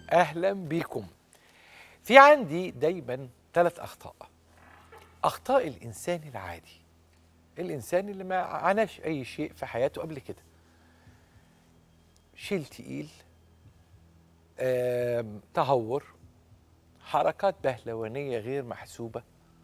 اهلا بيكم في عندي دايما ثلاث اخطاء اخطاء الانسان العادي الانسان اللي ما عاناش اي شيء في حياته قبل كده شيل تقيل آم، تهور حركات بهلوانيه غير محسوبه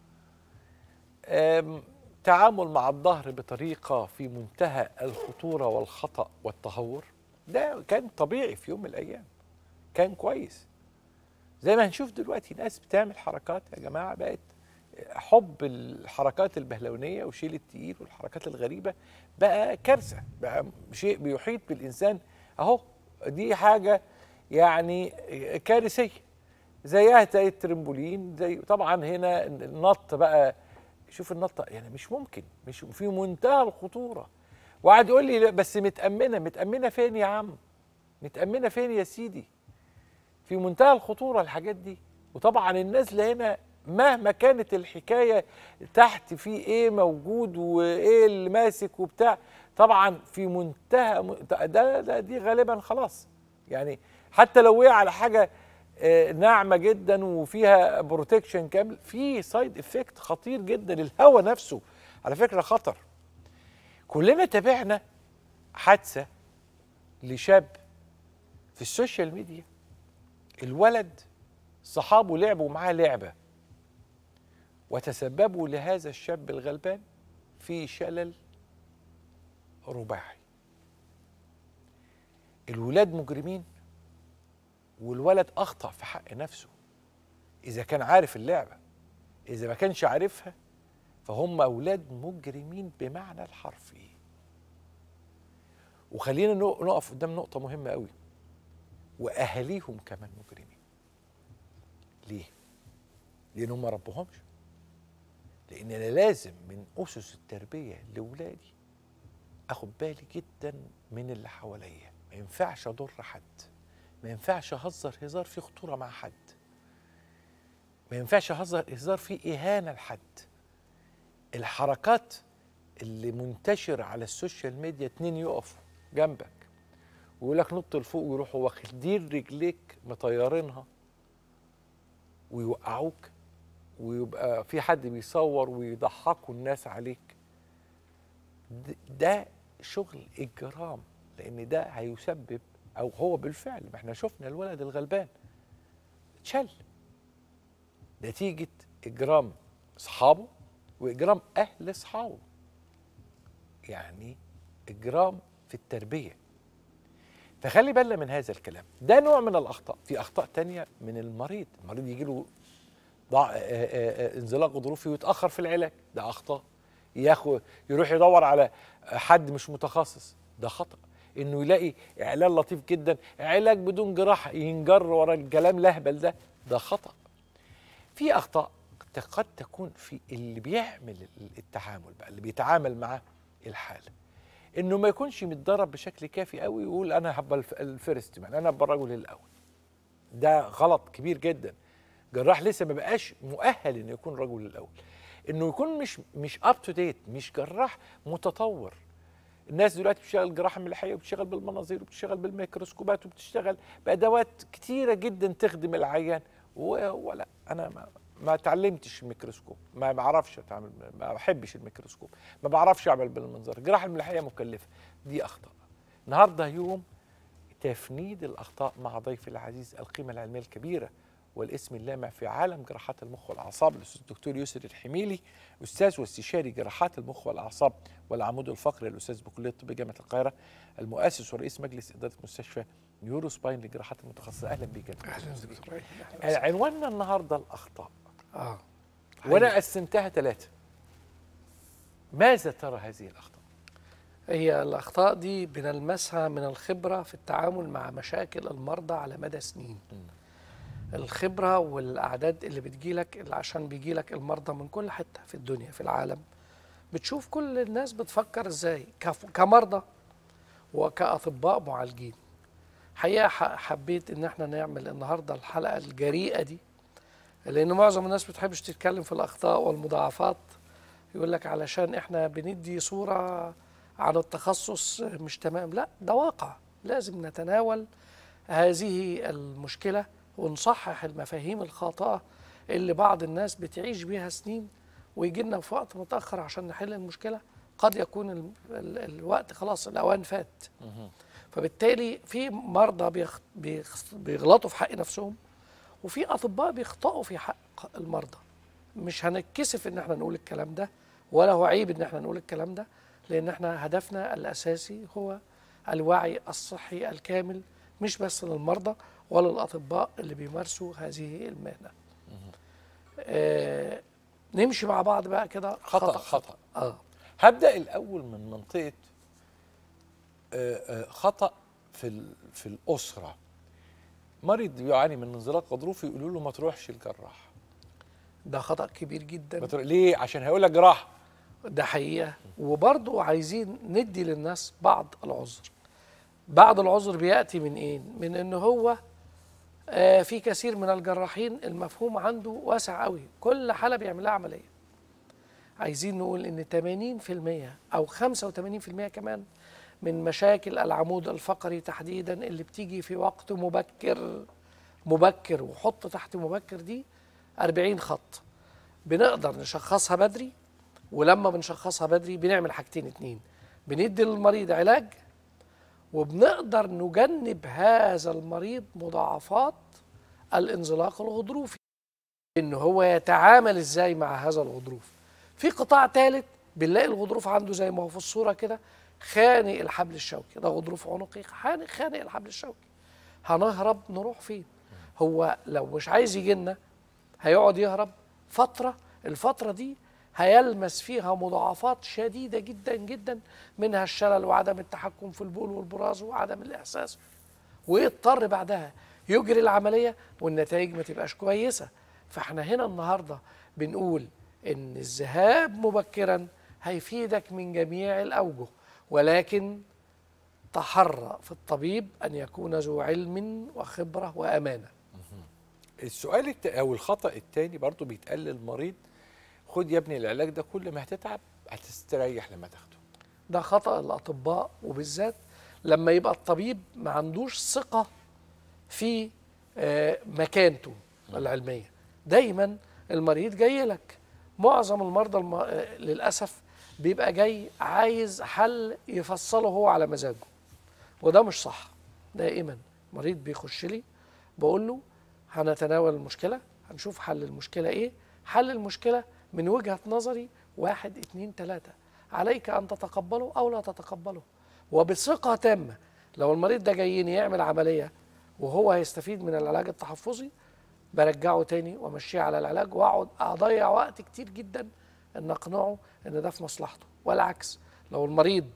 آم، تعامل مع الظهر بطريقه في منتهى الخطوره والخطا والتهور ده كان طبيعي في يوم من الايام كان كويس زي ما هنشوف دلوقتي ناس بتعمل حركات يا جماعه بقت حب الحركات البهلونيه وشيل التقيل والحركات الغريبه بقى كارثه بقى شيء بيحيط بالانسان اهو دي حاجه يعني كارثيه زيها زي الترمبولين زي طبعا هنا النط بقى شوف النطه يعني مش ممكن مش في منتهى الخطوره وقعد يقول لي لا بس متامنه متامنه فين يا عم متامنه فين يا سيدي في منتهى الخطوره الحاجات دي وطبعا النازله هنا مهما كانت الحكايه تحت في ايه موجود وايه اللي ماسك وبتاع طبعا في منتهى م- ده, ده دي غالبا خلاص يعني حتى لو وقع على حاجه آه، ناعمه جدا وفيها بروتكشن كامل في سايد افكت خطير جدا الهواء نفسه على فكره خطر كلنا تابعنا حادثه لشاب في السوشيال ميديا الولد صحابه لعبوا معاه لعبه وتسببوا لهذا الشاب الغلبان في شلل رباعي الولاد مجرمين والولد اخطا في حق نفسه اذا كان عارف اللعبه اذا ما كانش عارفها فهم اولاد مجرمين بمعنى الحرفي وخلينا نق- نقف قدام نقطه مهمه قوي واهاليهم كمان مجرمين ليه لانهم ما ربوهمش لان انا لازم من اسس التربيه لاولادي اخد بالي جدا من اللي حواليا ما ينفعش اضر حد ما ينفعش اهزر هزار فيه خطوره مع حد ما ينفعش اهزر هزار فيه اهانه لحد الحركات اللي منتشره على السوشيال ميديا اتنين يقفوا جنبك ويقول لك نط لفوق ويروحوا واخدين رجليك مطيرينها ويوقعوك ويبقى في حد بيصور ويضحكوا الناس عليك د- ده شغل اجرام لان ده هيسبب او هو بالفعل ما احنا شفنا الولد الغلبان اتشل نتيجه اجرام اصحابه واجرام اهل اصحابه يعني اجرام في التربيه فخلي بالنا من هذا الكلام ده نوع من الاخطاء في اخطاء تانية من المريض المريض يجي له ضع... آه، آه، آه، انزلاق غضروفي ويتاخر في العلاج ده اخطاء ياخد يروح يدور على حد مش متخصص ده خطا انه يلاقي اعلان لطيف جدا علاج بدون جراحه ينجر ورا الكلام الاهبل ده ده خطا في اخطاء قد تكون في اللي بيعمل التعامل بقى اللي بيتعامل مع الحاله انه ما يكونش متدرب بشكل كافي قوي ويقول انا هبقى الف- الفيرست مان انا هبقى الرجل الاول ده غلط كبير جدا جراح لسه ما بقاش مؤهل انه يكون الرجل الاول انه يكون مش مش اب تو ديت مش جراح متطور الناس دلوقتي بتشتغل جراحه ملحيه وبتشتغل بالمناظير وبتشتغل بالميكروسكوبات وبتشتغل بادوات كتيره جدا تخدم العيان وهو لا انا ما ما اتعلمتش الميكروسكوب ما بعرفش اتعامل ما بحبش الميكروسكوب ما بعرفش اعمل بالمنظار الجراحه الملحيه مكلفه دي اخطاء النهارده يوم تفنيد الاخطاء مع ضيفي العزيز القيمه العلميه الكبيره والاسم اللامع في عالم جراحات المخ والاعصاب الاستاذ الدكتور يسر الحميلي استاذ واستشاري جراحات المخ والاعصاب والعمود الفقري الاستاذ بكليه الطب جامعه القاهره المؤسس ورئيس مجلس اداره مستشفى نيورو سباين للجراحات المتخصصه اهلا بيك يا دكتور. اهلا دكتور عنواننا النهارده الاخطاء اه وانا قسمتها ثلاثه ماذا ترى هذه الاخطاء هي الاخطاء دي بنلمسها من الخبره في التعامل مع مشاكل المرضى على مدى سنين الخبره والاعداد اللي بتجيلك اللي عشان بيجيلك المرضى من كل حته في الدنيا في العالم بتشوف كل الناس بتفكر ازاي كف- كمرضى وكاطباء معالجين حقيقه ح- حبيت ان احنا نعمل النهارده الحلقه الجريئه دي لان معظم الناس بتحبش تتكلم في الاخطاء والمضاعفات يقول لك علشان احنا بندي صوره عن التخصص مش تمام لا ده واقع لازم نتناول هذه المشكله ونصحح المفاهيم الخاطئه اللي بعض الناس بتعيش بيها سنين ويجي لنا في وقت متاخر عشان نحل المشكله قد يكون ال ال الوقت خلاص الاوان فات فبالتالي في مرضى بيخ بيخ بيغلطوا في حق نفسهم وفي اطباء بيخطئوا في حق المرضى مش هنتكسف ان احنا نقول الكلام ده ولا هو عيب ان احنا نقول الكلام ده لان احنا هدفنا الاساسي هو الوعي الصحي الكامل مش بس للمرضى ولا الاطباء اللي بيمارسوا هذه المهنه آه نمشي مع بعض بقى كده خطا خطا اه هبدا الاول من منطقه آه، آه، خطا في ال- في الاسره مريض بيعاني من انزلاق غضروفي يقولوا له ما تروحش الجراح ده خطا كبير جدا ما تروح- ليه عشان هيقول لك جراحه ده حقيقة وبرضو عايزين ندي للناس بعض العذر بعض العذر بيأتي من إيه؟ من إن هو آه في كثير من الجراحين المفهوم عنده واسع قوي كل حالة بيعمل لها عملية عايزين نقول إن 80% أو 85% كمان من مشاكل العمود الفقري تحديدا اللي بتيجي في وقت مبكر مبكر وحط تحت مبكر دي 40 خط بنقدر نشخصها بدري ولما بنشخصها بدري بنعمل حاجتين اتنين بندي للمريض علاج وبنقدر نجنب هذا المريض مضاعفات الانزلاق الغضروفي ان هو يتعامل ازاي مع هذا الغضروف في قطاع ثالث بنلاقي الغضروف عنده زي ما هو في الصوره كده خانق الحبل الشوكي ده غضروف عنقي خانق خانق الحبل الشوكي هنهرب نروح فين هو لو مش عايز يجي لنا هيقعد يهرب فتره الفتره دي هيلمس فيها مضاعفات شديده جدا جدا منها الشلل وعدم التحكم في البول والبراز وعدم الاحساس ويضطر بعدها يجري العمليه والنتائج ما تبقاش كويسه فاحنا هنا النهارده بنقول ان الذهاب مبكرا هيفيدك من جميع الاوجه ولكن تحرى في الطبيب ان يكون ذو علم وخبره وامانه السؤال الت... او الخطا الثاني برضو بيتقال للمريض خد يا ابني العلاج ده كل ما هتتعب هتستريح لما تاخده ده خطأ الأطباء وبالذات لما يبقى الطبيب ما عندوش ثقة في آه، مكانته العلمية دايما المريض جاي لك معظم المرضى الم... آه، للأسف بيبقى جاي عايز حل يفصله هو على مزاجه وده مش صح دائما مريض بيخش لي بقول له هنتناول المشكلة هنشوف حل المشكلة ايه حل المشكلة من وجهة نظري واحد اتنين تلاتة عليك أن تتقبله أو لا تتقبله وبثقة تامة لو المريض ده جايين يعمل عملية وهو هيستفيد من العلاج التحفظي برجعه تاني وامشيه على العلاج واقعد اضيع وقت كتير جدا ان اقنعه ان ده في مصلحته والعكس لو المريض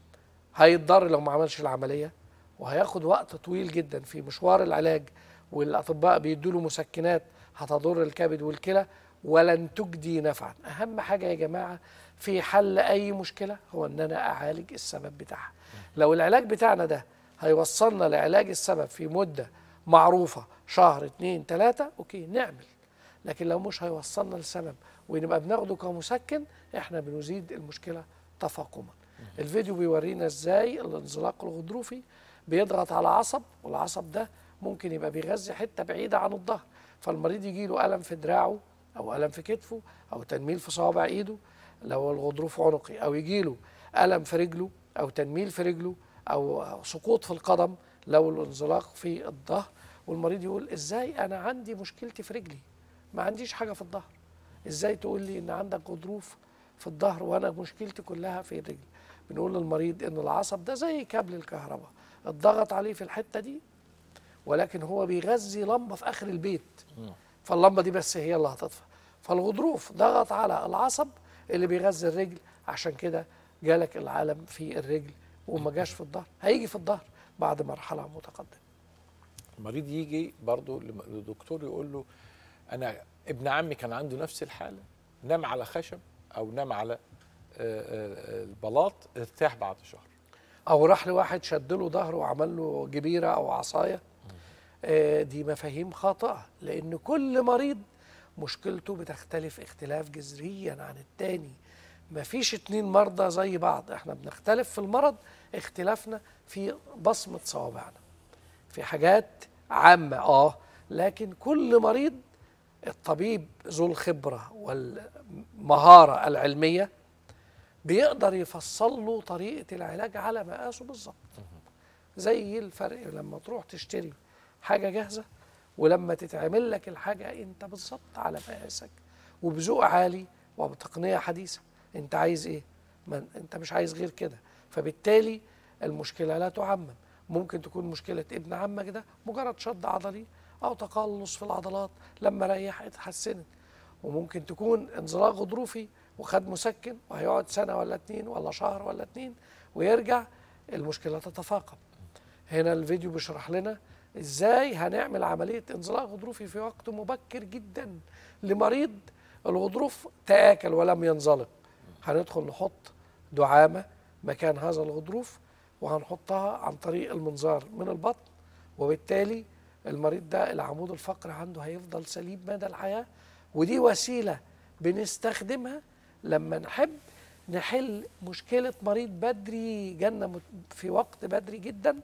هيتضر لو ما عملش العمليه وهياخد وقت طويل جدا في مشوار العلاج والاطباء بيدوا له مسكنات هتضر الكبد والكلى ولن تجدي نفعا اهم حاجه يا جماعه في حل اي مشكله هو ان انا اعالج السبب بتاعها لو العلاج بتاعنا ده هيوصلنا لعلاج السبب في مده معروفه شهر اتنين تلاته اوكي نعمل لكن لو مش هيوصلنا لسبب ونبقى بناخده كمسكن احنا بنزيد المشكله تفاقما الفيديو بيورينا ازاي الانزلاق الغضروفي بيضغط على عصب والعصب ده ممكن يبقى بيغذي حته بعيده عن الظهر فالمريض يجي له الم في دراعه او الم في كتفه او تنميل في صوابع ايده لو الغضروف عنقي او يجي له الم في رجله او تنميل في رجله او سقوط في القدم لو الانزلاق في الظهر والمريض يقول ازاي انا عندي مشكلتي في رجلي ما عنديش حاجه في الظهر ازاي تقول لي ان عندك غضروف في الظهر وانا مشكلتي كلها في الرجل بنقول للمريض ان العصب ده زي كابل الكهرباء اتضغط عليه في الحته دي ولكن هو بيغذي لمبه في اخر البيت فاللمبه دي بس هي اللي هتطفى فالغضروف ضغط على العصب اللي بيغذي الرجل عشان كده جالك العالم في الرجل وما جاش في الظهر هيجي في الظهر بعد مرحله متقدمه المريض يجي برضو لم- للدكتور يقول له انا ابن عمي كان عنده نفس الحاله نام على خشب او نام على آه، آه، البلاط ارتاح بعد شهر او راح لواحد شد له ظهره وعمل له جبيره او عصايه آه، دي مفاهيم خاطئه لان كل مريض مشكلته بتختلف اختلاف جذريا عن التاني مفيش اتنين مرضى زي بعض احنا بنختلف في المرض اختلافنا في بصمه صوابعنا في حاجات عامة اه لكن كل مريض الطبيب ذو الخبرة والمهارة العلمية بيقدر يفصل له طريقة العلاج على مقاسه بالظبط زي الفرق لما تروح تشتري حاجة جاهزة ولما تتعمل لك الحاجة انت بالظبط على مقاسك وبذوق عالي وبتقنية حديثة انت عايز ايه ما انت مش عايز غير كده فبالتالي المشكلة لا تعمم ممكن تكون مشكلة ابن عمك ده مجرد شد عضلي أو تقلص في العضلات لما ريح اتحسنت وممكن تكون انزلاق غضروفي وخد مسكن وهيقعد سنة ولا اتنين ولا شهر ولا اتنين ويرجع المشكلة تتفاقم هنا الفيديو بيشرح لنا ازاي هنعمل عملية انزلاق غضروفي في وقت مبكر جدا لمريض الغضروف تآكل ولم ينزلق هندخل نحط دعامة مكان هذا الغضروف وهنحطها عن طريق المنظار من البطن وبالتالي المريض ده العمود الفقري عنده هيفضل سليم مدى الحياة ودي وسيلة بنستخدمها لما نحب نحل مشكلة مريض بدري جالنا مت- في وقت بدري جدا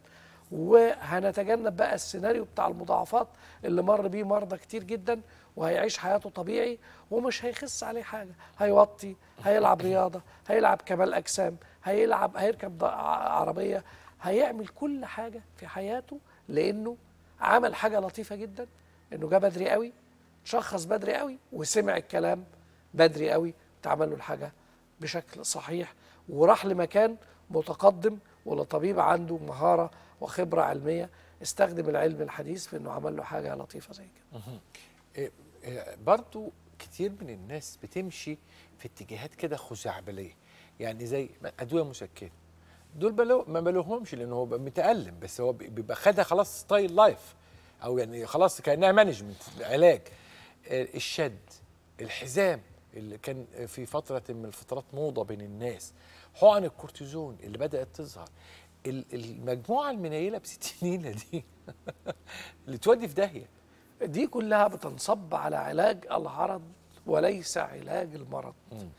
وهنتجنب بقى السيناريو بتاع المضاعفات اللي مر بيه مرضى كتير جدا وهيعيش حياته طبيعي ومش هيخس عليه حاجة هيوطي هيلعب رياضة هيلعب كمال أجسام هيلعب هيركب ض- عربية هيعمل كل حاجة في حياته لأنه عمل حاجة لطيفة جدا إنه جه بدري قوي شخص بدري قوي وسمع الكلام بدري قوي اتعمل له الحاجة بشكل صحيح وراح لمكان متقدم ولطبيب عنده مهارة وخبرة علمية استخدم العلم الحديث في انه عمل له حاجة لطيفة زي كده إيه، إيه، برضو كتير من الناس بتمشي في اتجاهات كده خزعبليه يعني زي ادويه مسكنه دول بلو ما بلوهمش لان هو بقى متالم بس هو بيبقى خدها خلاص ستايل لايف او يعني خلاص كانها مانجمنت علاج آه، الشد الحزام اللي كان في فتره من الفترات موضه بين الناس حقن الكورتيزون اللي بدات تظهر ال- المجموعه المنيله بستينيله دي اللي تودي في داهيه دي كلها بتنصب على علاج العرض وليس علاج المرض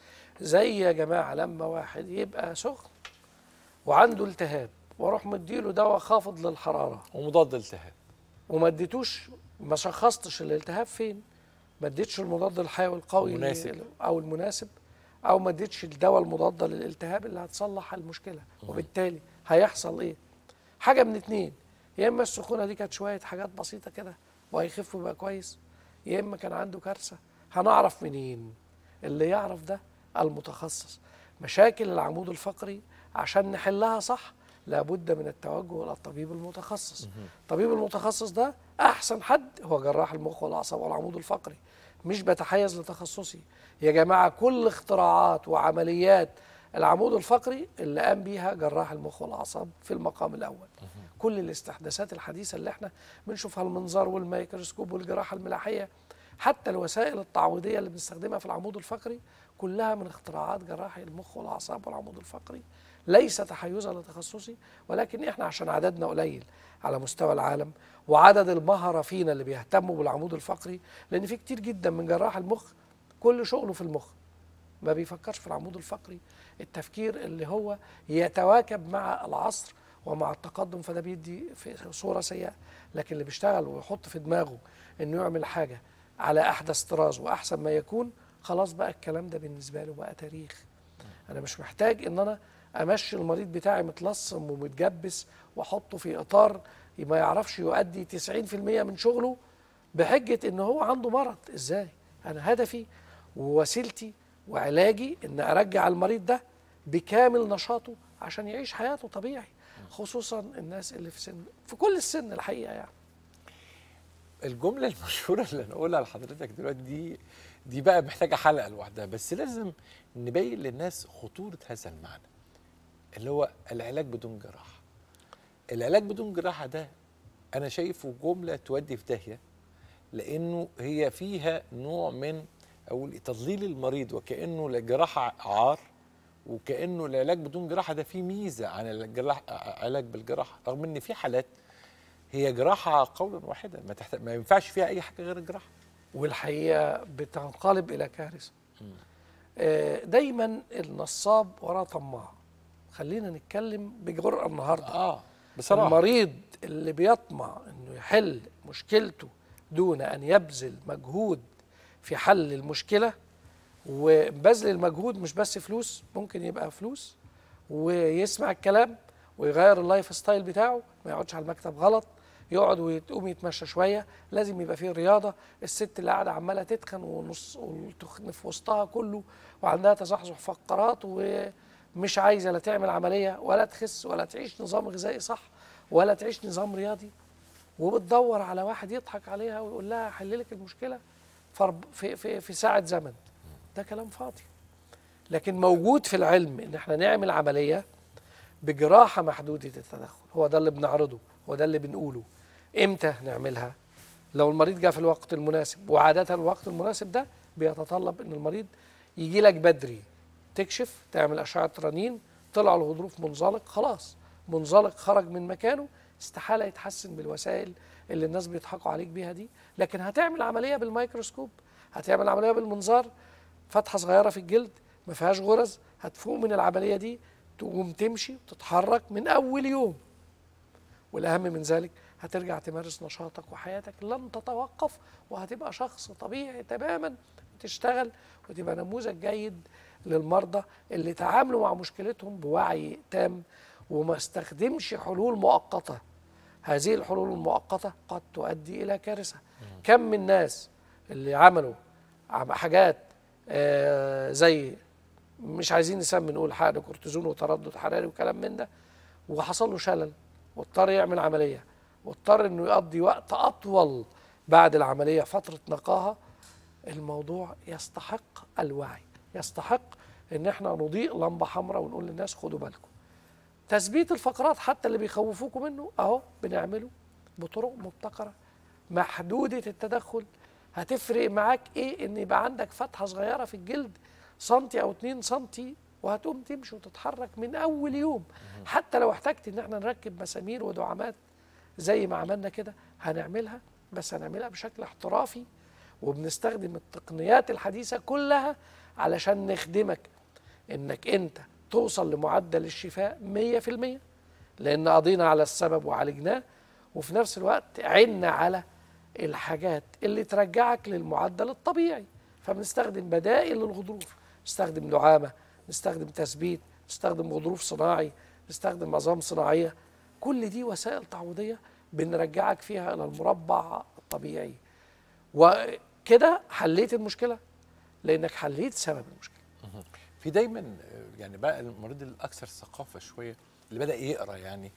زي يا جماعة لما واحد يبقى سخن وعنده التهاب واروح مديله دواء خافض للحرارة ومضاد التهاب وما اديتوش ما شخصتش الالتهاب فين ما اديتش المضاد الحيوي القوي المناسب. او المناسب او ما اديتش الدواء المضاد للالتهاب اللي هتصلح المشكله وبالتالي هيحصل ايه حاجه من اتنين يا اما السخونه دي كانت شويه حاجات بسيطه كده وهيخف ويبقى كويس يا اما كان عنده كارثه هنعرف منين اللي يعرف ده المتخصص مشاكل العمود الفقري عشان نحلها صح لابد من التوجه الى الطبيب المتخصص الطبيب المتخصص ده احسن حد هو جراح المخ والاعصاب والعمود الفقري مش بتحيز لتخصصي يا جماعه كل اختراعات وعمليات العمود الفقري اللي قام بيها جراح المخ والاعصاب في المقام الاول كل الاستحداثات الحديثه اللي احنا بنشوفها المنظار والميكروسكوب والجراحه الملاحيه حتى الوسائل التعويضيه اللي بنستخدمها في العمود الفقري كلها من اختراعات جراحي المخ والاعصاب والعمود الفقري ليس تحيزا لتخصصي ولكن احنا عشان عددنا قليل على مستوى العالم وعدد المهرة فينا اللي بيهتموا بالعمود الفقري لان في كتير جدا من جراح المخ كل شغله في المخ ما بيفكرش في العمود الفقري التفكير اللي هو يتواكب مع العصر ومع التقدم فده بيدي في صورة سيئة لكن اللي بيشتغل ويحط في دماغه انه يعمل حاجة على احدث طراز واحسن ما يكون خلاص بقى الكلام ده بالنسبة له بقى تاريخ انا مش محتاج ان انا امشي المريض بتاعي متلصم ومتجبس واحطه في اطار ما يعرفش يؤدي 90% من شغله بحجه ان هو عنده مرض ازاي انا هدفي ووسيلتي وعلاجي ان ارجع المريض ده بكامل نشاطه عشان يعيش حياته طبيعي خصوصا الناس اللي في سن في كل السن الحقيقه يعني الجملة المشهورة اللي أنا أقولها لحضرتك دلوقتي دي دي بقى محتاجة حلقة لوحدها بس لازم نبين للناس خطورة هذا المعنى اللي هو العلاج بدون جراحة العلاج بدون جراحة ده أنا شايفه جملة تودي في داهية لأنه هي فيها نوع من أقول إيه، تضليل المريض وكأنه الجراحة عار وكأنه العلاج بدون جراحة ده فيه ميزة عن الجراحة علاج بالجراحة رغم إن في حالات هي جراحة قولا واحدا ما, تحت... ما ينفعش فيها أي حاجة غير الجراحة والحقيقه بتنقلب الى كارثه آه، دايما النصاب وراه طماع خلينا نتكلم بجرأة النهارده آه بصراحه المريض اللي بيطمع انه يحل مشكلته دون ان يبذل مجهود في حل المشكله وبذل المجهود مش بس فلوس ممكن يبقى فلوس ويسمع الكلام ويغير اللايف ستايل بتاعه ما يقعدش على المكتب غلط يقعد ويقوم يتمشى شويه لازم يبقى فيه رياضه الست اللي قاعده عماله تتخن ونص وتخن في وسطها كله وعندها تصحصح فقرات ومش عايزه لا تعمل عمليه ولا تخس ولا تعيش نظام غذائي صح ولا تعيش نظام رياضي وبتدور على واحد يضحك عليها ويقول لها احل لك المشكله فرب- في في في ساعه زمن ده كلام فاضي لكن موجود في العلم ان احنا نعمل عمليه بجراحه محدوده التدخل هو ده اللي بنعرضه هو ده اللي بنقوله امتى نعملها لو المريض جاء في الوقت المناسب وعاده الوقت المناسب ده بيتطلب ان المريض يجي لك بدري تكشف تعمل اشعه رنين طلع الغضروف منزلق خلاص منزلق خرج من مكانه استحاله يتحسن بالوسائل اللي الناس بيضحكوا عليك بيها دي لكن هتعمل عمليه بالميكروسكوب هتعمل عمليه بالمنظار فتحه صغيره في الجلد ما فيهاش غرز هتفوق من العمليه دي تقوم تمشي وتتحرك من اول يوم والاهم من ذلك هترجع تمارس نشاطك وحياتك لن تتوقف وهتبقى شخص طبيعي تماما تشتغل وتبقى نموذج جيد للمرضى اللي تعاملوا مع مشكلتهم بوعي تام وما استخدمش حلول مؤقته هذه الحلول المؤقته قد تؤدي الى كارثه كم من ناس اللي عملوا عم- حاجات آه، زي مش عايزين نسمي نقول حقن كورتيزون وتردد حراري وكلام من ده وحصل له شلل واضطر يعمل عمليه واضطر انه يقضي وقت اطول بعد العمليه فتره نقاهه الموضوع يستحق الوعي يستحق ان احنا نضيء لمبه حمراء ونقول للناس خدوا بالكم تثبيت الفقرات حتى اللي بيخوفوكم منه اهو بنعمله بطرق مبتكره محدوده التدخل هتفرق معاك ايه ان يبقى عندك فتحه صغيره في الجلد سنتي او اتنين سنتي وهتقوم تمشي وتتحرك من اول يوم حتى لو احتجت ان احنا نركب مسامير ودعامات زي ما عملنا كده هنعملها بس هنعملها بشكل احترافي وبنستخدم التقنيات الحديثه كلها علشان نخدمك انك انت توصل لمعدل الشفاء 100% لان قضينا على السبب وعالجناه وفي نفس الوقت عنا على الحاجات اللي ترجعك للمعدل الطبيعي فبنستخدم بدائل للغضروف نستخدم دعامه نستخدم تثبيت نستخدم غضروف صناعي نستخدم عظام صناعيه كل دي وسائل تعويضيه بنرجعك فيها الى المربع الطبيعي وكده حليت المشكله لانك حليت سبب المشكله في دايما آه، يعني بقى المريض الاكثر ثقافه شويه اللي بدا يقرا يعني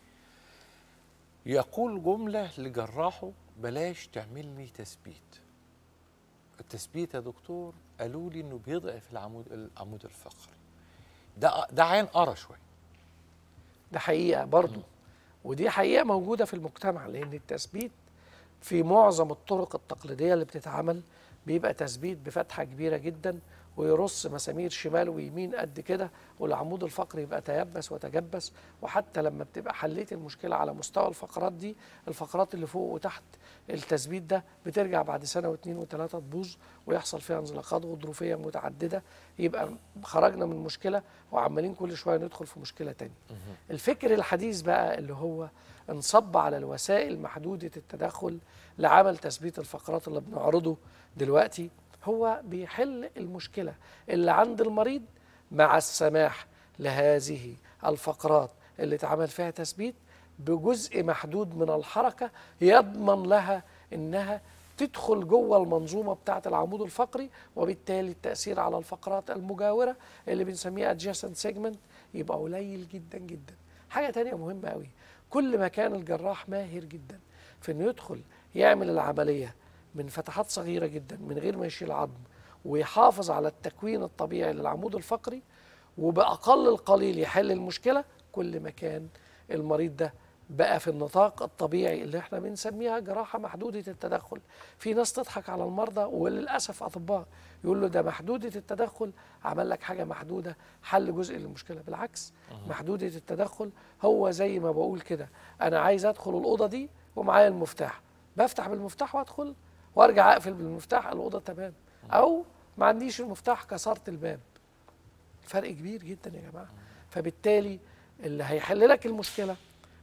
يقول جمله لجراحه بلاش تعمل لي تثبيت التثبيت يا دكتور قالوا لي انه بيضعف العمود العمود الفقري ده ده عين قرا شويه ده حقيقه برضو ودي حقيقه موجوده في المجتمع لان التثبيت في معظم الطرق التقليديه اللي بتتعمل بيبقى تثبيت بفتحه كبيره جدا ويرص مسامير شمال ويمين قد كده والعمود الفقري يبقى تيبس وتجبس وحتى لما بتبقى حليت المشكله على مستوى الفقرات دي الفقرات اللي فوق وتحت التثبيت ده بترجع بعد سنه واثنين وثلاثه تبوظ ويحصل فيها انزلاقات غضروفيه متعدده يبقى خرجنا من مشكله وعمالين كل شويه ندخل في مشكله تانية الفكر الحديث بقى اللي هو انصب على الوسائل محدودة التدخل لعمل تثبيت الفقرات اللي بنعرضه دلوقتي هو بيحل المشكلة اللي عند المريض مع السماح لهذه الفقرات اللي اتعمل فيها تثبيت بجزء محدود من الحركة يضمن لها انها تدخل جوه المنظومة بتاعة العمود الفقري وبالتالي التأثير على الفقرات المجاورة اللي بنسميها adjacent segment يبقى قليل جدا جدا حاجة تانية مهمة قوي كل ما كان الجراح ماهر جدا في انه يدخل يعمل العملية من فتحات صغيرة جدا من غير ما يشيل عظم ويحافظ على التكوين الطبيعي للعمود الفقري وبأقل القليل يحل المشكلة كل ما كان المريض ده بقى في النطاق الطبيعي اللي احنا بنسميها جراحة محدودة التدخل في ناس تضحك على المرضى وللأسف أطباء يقول له ده محدودة التدخل عمل لك حاجة محدودة حل جزء للمشكلة بالعكس محدودة التدخل هو زي ما بقول كده أنا عايز أدخل الأوضة دي ومعايا المفتاح بفتح بالمفتاح وأدخل وأرجع أقفل بالمفتاح الأوضة تمام أو ما عنديش المفتاح كسرت الباب فرق كبير جدا يا جماعة فبالتالي اللي هيحل لك المشكلة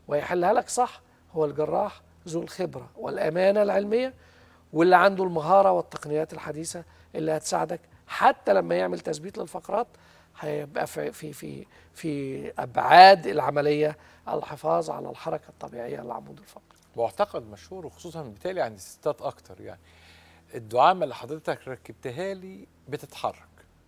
ويحلها لك صح هو الجراح ذو الخبره والامانه العلميه واللي عنده المهاره والتقنيات الحديثه اللي هتساعدك حتى لما يعمل تثبيت للفقرات هيبقى في في في في ابعاد العمليه الحفاظ على الحركه الطبيعيه للعمود الفقري معتقد مشهور وخصوصا بالتالي عند الستات اكتر يعني الدعامه اللي حضرتك ركبتها لي بتتحرك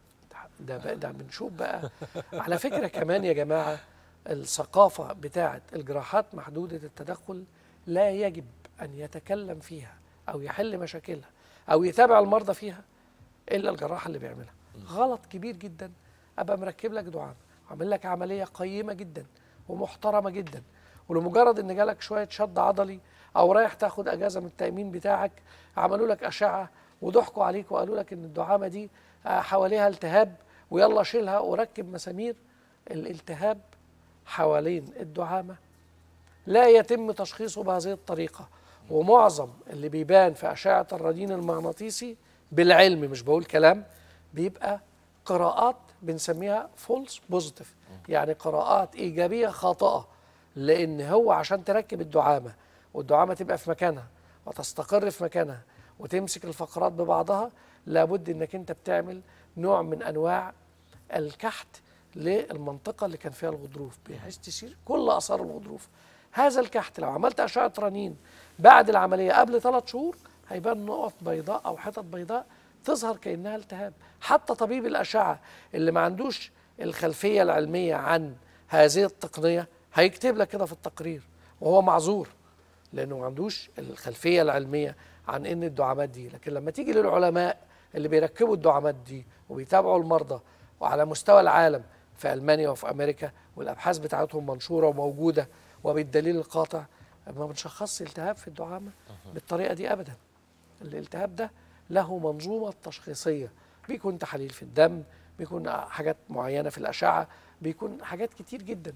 ده بقى ده بنشوف بقى على فكره كمان يا جماعه الثقافه بتاعه الجراحات محدوده التدخل لا يجب ان يتكلم فيها او يحل مشاكلها او يتابع المرضى فيها الا الجراح اللي بيعملها غلط كبير جدا ابقى مركب لك دعامه عامل لك عمليه قيمه جدا ومحترمه جدا ولمجرد ان جالك شويه شد عضلي او رايح تاخد اجازه من التامين بتاعك عملوا لك اشعه وضحكوا عليك وقالوا لك ان الدعامه دي آه، حواليها التهاب ويلا شيلها وركب مسامير الالتهاب حوالين الدعامه لا يتم تشخيصه بهذه الطريقه ومعظم اللي بيبان في اشعه الرنين المغناطيسي بالعلم مش بقول كلام بيبقى قراءات بنسميها فولس بوزيتيف يعني قراءات ايجابيه خاطئه لان هو عشان تركب الدعامه والدعامه تبقى في مكانها وتستقر في مكانها وتمسك الفقرات ببعضها لابد انك انت بتعمل نوع من انواع الكحت للمنطقه اللي كان فيها الغضروف بحيث تشيل كل اثار الغضروف هذا الكحت لو عملت اشعه رنين بعد العمليه قبل ثلاث شهور هيبان نقط بيضاء او حتت بيضاء تظهر كانها التهاب حتى طبيب الاشعه اللي ما عندوش الخلفيه العلميه عن هذه التقنيه هيكتب لك كده في التقرير وهو معذور لانه ما عندوش الخلفيه العلميه عن ان الدعامات دي لكن لما تيجي للعلماء اللي بيركبوا الدعامات دي وبيتابعوا المرضى وعلى مستوى العالم في المانيا وفي امريكا والابحاث بتاعتهم منشوره وموجوده وبالدليل القاطع ما بنشخصش التهاب في الدعامه بالطريقه دي ابدا الالتهاب ده له منظومه تشخيصيه بيكون تحاليل في الدم بيكون حاجات معينه في الاشعه بيكون حاجات كتير جدا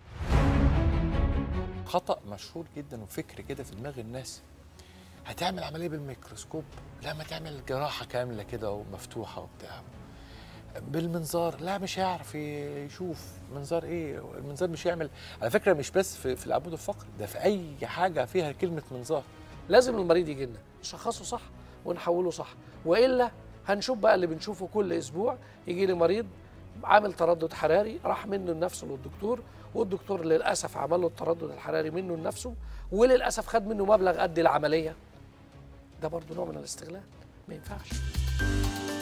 خطا مشهور جدا وفكر كده في دماغ الناس هتعمل عمليه بالميكروسكوب لا ما تعمل جراحه كامله كده ومفتوحه وبتاع بالمنظار لا مش هيعرف يشوف منظار ايه المنظار مش هيعمل على فكره مش بس في, في العمود الفقري ده في اي حاجه فيها كلمه منظار لازم المريض يجي لنا نشخصه صح ونحوله صح والا هنشوف بقى اللي بنشوفه كل اسبوع يجي لي مريض عامل تردد حراري راح منه لنفسه للدكتور والدكتور للاسف عمل له التردد الحراري منه لنفسه وللاسف خد منه مبلغ قد العمليه ده برضه نوع من الاستغلال ما ينفعش